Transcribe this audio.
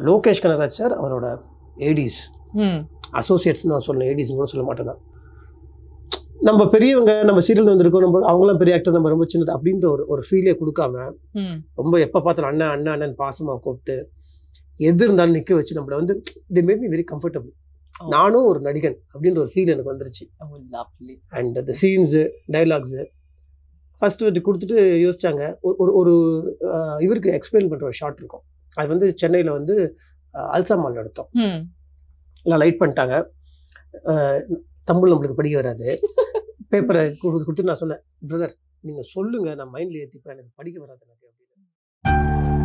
Lokesh Kanagaraj sir அவரோட ADs ம் associates நான் சொல்லணும் ஏடிஸ் கூட சொல்ல மாட்டேன் நான். நம்ம பெரியவங்க நம்ம சீரியல் வந்திருக்கோம் நம்ம அவங்களாம் பெரிய ஆக்டர் நம்ம ரொம்ப சின்னது அப்படின்ற ஒரு ஒரு ஃபீலே கொடுக்காம ம் ரொம்ப எப்போ பார்த்தாலும் அண்ணன் அண்ணன் அண்ணன் பாசமாக கூப்பிட்டு எது இருந்தாலும் நிற்க வச்சு நம்மளை வந்து the made me very comfortable Oh. நானும் ஒரு நடிகன் அப்படின்ற ஒரு ஃபீல் எனக்கு வந்துருச்சு ஓ லவ்லி அண்ட் அந்த சீன்ஸு டைலாக்ஸு ஃபஸ்ட்டு வந்து கொடுத்துட்டு யோசிச்சாங்க ஒரு- ஒரு ஒரு அஹ், இவருக்கு எக்ஸ்பிளைன் பண்ணுற ஒரு ஷார்ட் இருக்கும் அது வந்து சென்னையில் வந்து அஹ், அல்சா மால் எடுத்தோம் ம் எல்லாம் லைட் பண்ணிட்டாங்க அஹ், தமிழ் நம்மளுக்கு படிக்க வராது பேப்பரை கொடுத்து நான் சொன்னேன் பிரதர் நீங்கள் சொல்லுங்கள் நான் மைண்டில் ஏற்றிப்பேன் எனக்கு படிக்க வராது எனக்கு அப்படின்னு